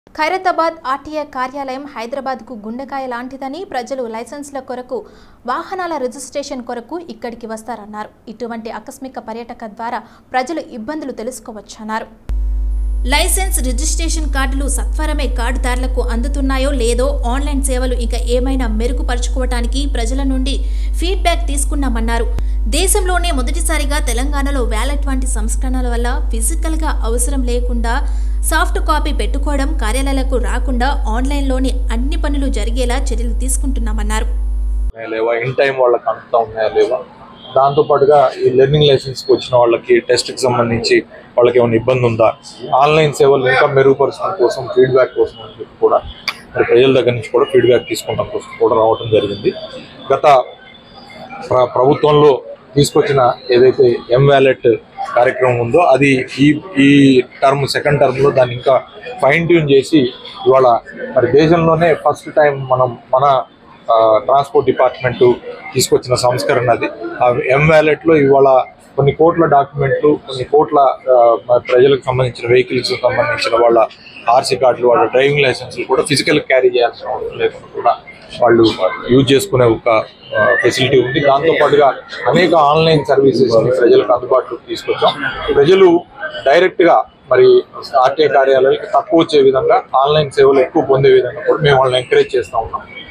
Khairatabad RTA కార్యాలయం హైదరాబాద్కు గుండెకాయ లాంటిదని ప్రజలు లైసెన్స్ల కొరకు వాహనాల రిజిస్ట్రేషన్ కొరకు ఇక్కడికి వస్తారన్నారు ఇటువంటి ఆకస్మిక పర్యటక ద్వారా ప్రజలు ఇబ్బందులు తెలుసుకోవచ్చన్నారు లైసెన్స్ రిజిస్ట్రేషన్ కార్డులు సత్వరమే కార్డుదారులకు అందుతున్నాయో లేదో ఆన్లైన్ సేవలు ఇంకా ఏమైనా మెరుగుపరుచుకోవటానికి ప్రజల నుండి ఫీడ్బ్యాక్ తీసుకున్నామన్నారు దేశంలోనే మొదటిసారిగా తెలంగాణలో వ్యాలెట్ వంటి సంస్కరణల వల్ల ఫిజికల్గా అవసరం లేకుండా సాఫ్ట్ కాపీ పెట్టుకోవడం కార్యాలయాలకు రాకుండా ఆన్లైన్లోనే అన్ని పనులు జరిగేలా చర్యలు తీసుకుంటున్నామన్నారు ఉన్నాయా లేవా ఇన్ టైం వాళ్ళకి అంతా ఉన్నాయా లేవా దాంతో పాటుగా ఈ లెర్నింగ్ లైసెన్స్కి వచ్చిన వాళ్ళకి టెస్ట్కి సంబంధించి వాళ్ళకి ఏమైనా ఇబ్బంది ఉందా ఆన్లైన్ సేవలు ఇంకా మెరుగుపరచడం కోసం ఫీడ్బ్యాక్ కోసం అని చెప్పి కూడా మరి ప్రజల దగ్గర నుంచి కూడా ఫీడ్బ్యాక్ తీసుకుంటాం కోసం కూడా రావడం జరిగింది గత ప్ర- ప్రభుత్వంలో తీసుకొచ్చిన ఏదైతే ఎం వ్యాలెట్ కార్యక్రమం ఉందో అది ఈ ఈ టర్మ్ సెకండ్ టర్మ్లో దాన్ని ఇంకా ఫైన్ ట్యూన్ చేసి ఇవాళ మరి దేశంలోనే ఫస్ట్ టైం మనం మన ట్రాన్స్పోర్ట్ డిపార్ట్మెంట్ తీసుకొచ్చిన సంస్కరణ అది ఆ ఎం వ్యాలెట్లో ఇవాళ కొన్ని కోట్ల డాక్యుమెంట్లు కొన్ని కోట్ల ఆ, మరి ప్రజలకు సంబంధించిన వెహికల్స్ సంబంధించిన వాళ్ళ ఆర్సీ కార్డులు వాళ్ళ డ్రైవింగ్ లైసెన్స్లు కూడా ఫిజికల్ క్యారీ చేయాల్సిన అవసరం లేకుండా కూడా వాళ్ళు యూజ్ చేసుకునే ఒక ఫెసిలిటీ ఉంది దాంతో పాటుగా అనేక ఆన్లైన్ సర్వీసెస్ ప్రజలకు అందుబాటులోకి తీసుకొచ్చాం ప్రజలు డైరెక్ట్ గా మరి ఆర్టీఐ కార్యాలయాలకు తక్కువ వచ్చే విధంగా ఆన్లైన్ సేవలు ఎక్కువ పొందే విధంగా కూడా మేము వాళ్ళని ఎంకరేజ్ చేస్తూ ఉన్నాం